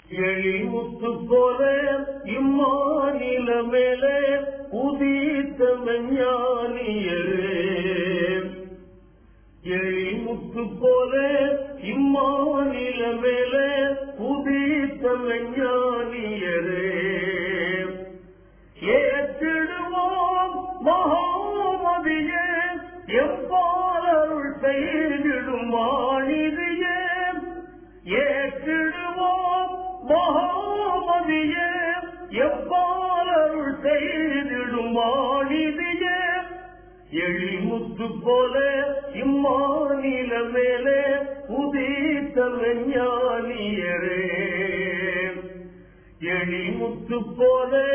எழிமுத்து போல இம்மாநில மேலே உதித்த மெஞ்ஞானியரே எழிமுத்து போல இம்மாநில மேலே உதித்த மெஞ்ஞானியரே ஏற்றிடுவோம் மகாமதியே எவ்வாறருள் செய்திடும் மாணிதியே ஏற்றிடுவோம் மகாமதியே எவ்வாறருள் செய்திடும் மாணிதியே எழிமுத்து போல இம்மாநில மேலே உதித்த ஞானியரே எழிமுத்து போலே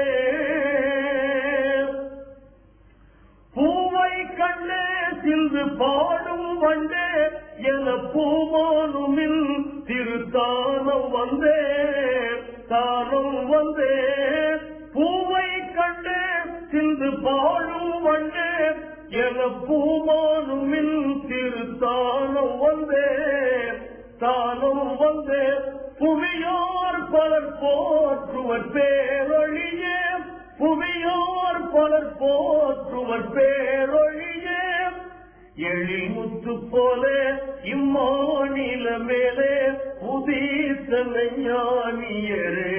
பூவை கண்ணே சிந்து பாடும் வண்டே என பூமானுமில் திருத்தானம் வந்தே தானம் வந்தே பூவை கண்டே சிந்து பாடும் வண்டே என பூமானுமில் திருத்தானம் வந்தே தானம் வந்தே புவியோர் பலர் போற்றுவர் பேரொழியே புவியோர் பலர் போற்றுவர் பேரொழியே எழிமுத்து போல இம்மாநில மேலே உதித்த ஞானியரே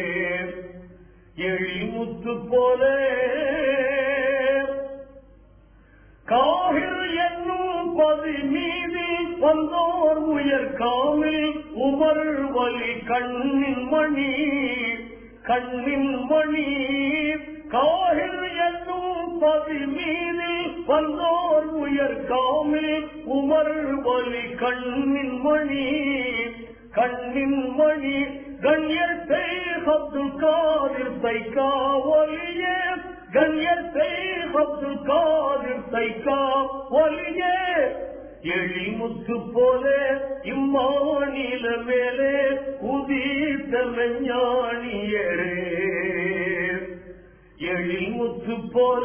எழிமுத்து போல காவிர் என்னும் பதி மீது வந்தோர் உயர் காமில் உமர் வலி கண்ணின் மணி கண்ணின் மணி காவிர் என்னும் பதி மீது வந்தோர் உயர் காமில் உமர் வலி கண்ணின் மணி கண்ணின் மணி கண்ணியத்தை அப்துல் காதிர் தைக்கா ஒலியே கண்ணியத்தை அப்துல் காதிர் தைக்கா ஒலியே எழிமுத்து போல இம்மாநில மேலே உதித்த ஞானியரே எழிமுத்து போல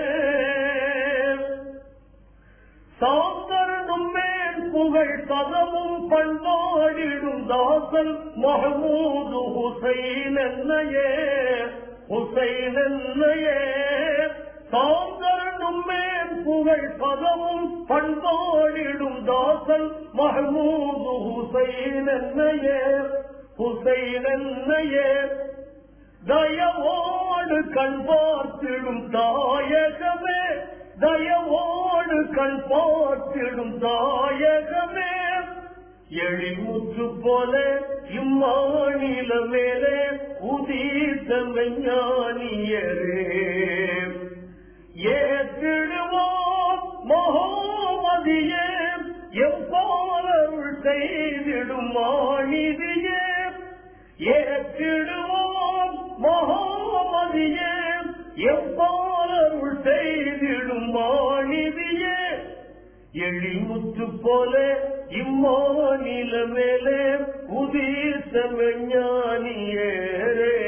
சாந்தரனும் மேல் புகழ் பதமும் பண்பாடிடும் தாசன் மஹமூது ஹுசைன் என்னையே ஹுசைன் என்னையே சாந்தரனும் மேல் புகழ் பதமும் பண்பாடிடும் தாசன் மஹமூது ஹுசைன் என்னையே ஹுசைன் என்னையே தயவோடு கண் பார்த்திடும் தாயகமே தயவோடு கண் பார்த்திடும் தாயகமே எழிமுற்று போல இம்மாநில மேலே உதித்த ஞானியரே ஏற்றிடுவோம் மகோமதியே எவ்வாறருள் செய்திடும் மாணிதியே ஏற்றிடுவோம் மகாமதியே எவ்வாறருள் செய்திடும் மாணிதியே எழிமுத்து போல இம்மாநில மேலே உதித்த ஞானியரே